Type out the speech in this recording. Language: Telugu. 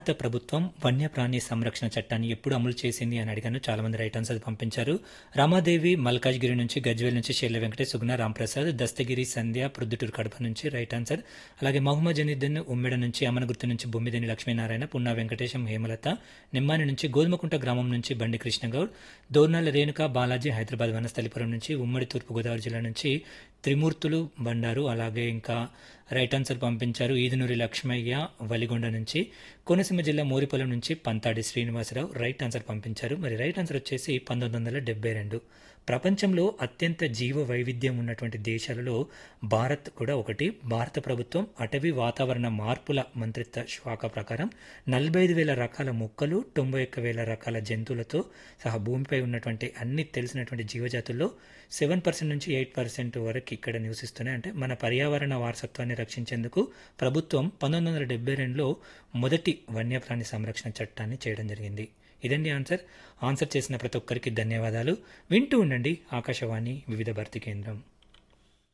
భారత ప్రభుత్వం వన్యప్రాణి సంరక్షణ చట్టాన్ని ఎప్పుడు అమలు చేసింది అని అడిగాను చాలా మంది రైట్ ఆన్సర్ పంపించారు రామాదేవి మల్కాజ్గిరి నుంచి గజ్వేల్ నుంచి షెల్ల వెంకటేష్ సుగుణ రాంప్రసాద్ దస్తగిరి సంధ్య ప్రొద్దుటూరు కడప నుంచి రైట్ ఆన్సర్ అలాగే మహమ్మద్ జనీద్దన్ ఉమ్మెడ నుంచి అమనగుర్తు నుంచి బొమ్మిదేని లక్ష్మీనారాయణ పున్నా వెంకటేశం హేమలత నిమ్మాని నుంచి గోధుమకుంట గ్రామం నుంచి బండి కృష్ణగౌడ్ దోర్నాల రేణుక బాలాజీ హైదరాబాద్ వనస్థలిపురం నుంచి ఉమ్మడి తూర్పుగోదావరి జిల్లా నుంచి త్రిమూర్తులు బండారు అలాగే ఇంకా రైట్ ఆన్సర్ పంపించారు ఈదునూరి లక్ష్మయ్య వలిగొండ నుంచి కోనసీమ జిల్లా మోరిపొలం నుంచి పంతాడి శ్రీనివాసరావు రైట్ ఆన్సర్ పంపించారు మరి రైట్ ఆన్సర్ వచ్చేసి పంతొమ్మిది వందల డెబ్బై రెండు ప్రపంచంలో అత్యంత జీవ వైవిధ్యం ఉన్నటువంటి దేశాలలో భారత్ కూడా ఒకటి భారత ప్రభుత్వం అటవీ వాతావరణ మార్పుల మంత్రిత్వ శాఖ ప్రకారం నలభై ఐదు వేల రకాల మొక్కలు తొంభై ఒక్క వేల రకాల జంతువులతో సహా భూమిపై ఉన్నటువంటి అన్ని తెలిసినటువంటి జీవజాతుల్లో సెవెన్ పర్సెంట్ నుంచి ఎయిట్ పర్సెంట్ వరకు ఇక్కడ నివసిస్తున్నాయి అంటే మన పర్యావరణ వారసత్వాన్ని రక్షించేందుకు ప్రభుత్వం పంతొమ్మిది వందల డెబ్బై రెండులో మొదటి వన్యప్రాణి సంరక్షణ చట్టాన్ని చేయడం జరిగింది ఇదండి ఆన్సర్ ఆన్సర్ చేసిన ప్రతి ఒక్కరికి ధన్యవాదాలు వింటూ ఉండండి ఆకాశవాణి వివిధ భర్తీ కేంద్రం